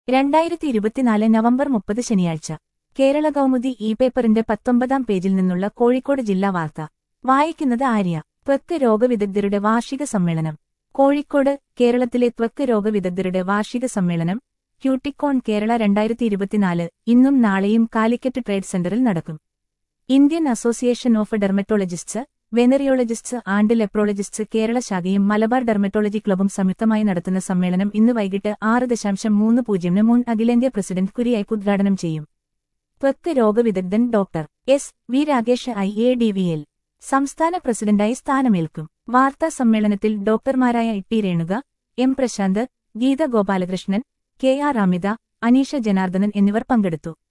രണ്ടായിരത്തി ഇരുപത്തിനാല് നവംബർ മുപ്പത് ശനിയാഴ്ച കേരള കൗമുദി ഇ പേപ്പറിന്റെ പത്തൊമ്പതാം പേജിൽ നിന്നുള്ള കോഴിക്കോട് ജില്ലാ വാർത്ത വായിക്കുന്നത് ആര്യ ത്വക്ക് രോഗവിദഗ്ധരുടെ വാർഷിക സമ്മേളനം കോഴിക്കോട് കേരളത്തിലെ ത്വക്ക് രോഗവിദഗ്ധരുടെ വാർഷിക സമ്മേളനം ക്യൂട്ടിക്കോൺ കേരള രണ്ടായിരത്തി ഇരുപത്തിനാല് ഇന്നും നാളെയും കാലിക്കറ്റ് ട്രേഡ് സെന്ററിൽ നടക്കും Indian association of dermatologists venereologists and leprologists Kerala ശാഖയും മലബാർ ഡെർമറ്റോളജി ക്ലബും സംയുക്തമായി നടത്തുന്ന സമ്മേളനം ഇന്ന് വൈകിട്ട് ആറ് ദശാംശം മൂന്ന് പൂജ്യമിന് മുൻ അഖിലേന്ത്യാ പ്രസിഡന്റ് കുരിയായ്പ് ഉദ്ഘാടനം ചെയ്യും ത്വക്ക് രോഗവിദഗ്ധൻ doctor S V Rakesh I A D V L സംസ്ഥാന പ്രസിഡന്റായി സ്ഥാനമേൽക്കും വാർത്താ സമ്മേളനത്തിൽ ഡോക്ടർമാരായ Itty Renuka M Prashanth Geetha Gopalakrishnan K R Amitha Aneesha Janardhanan എന്നിവർ പങ്കെടുത്തു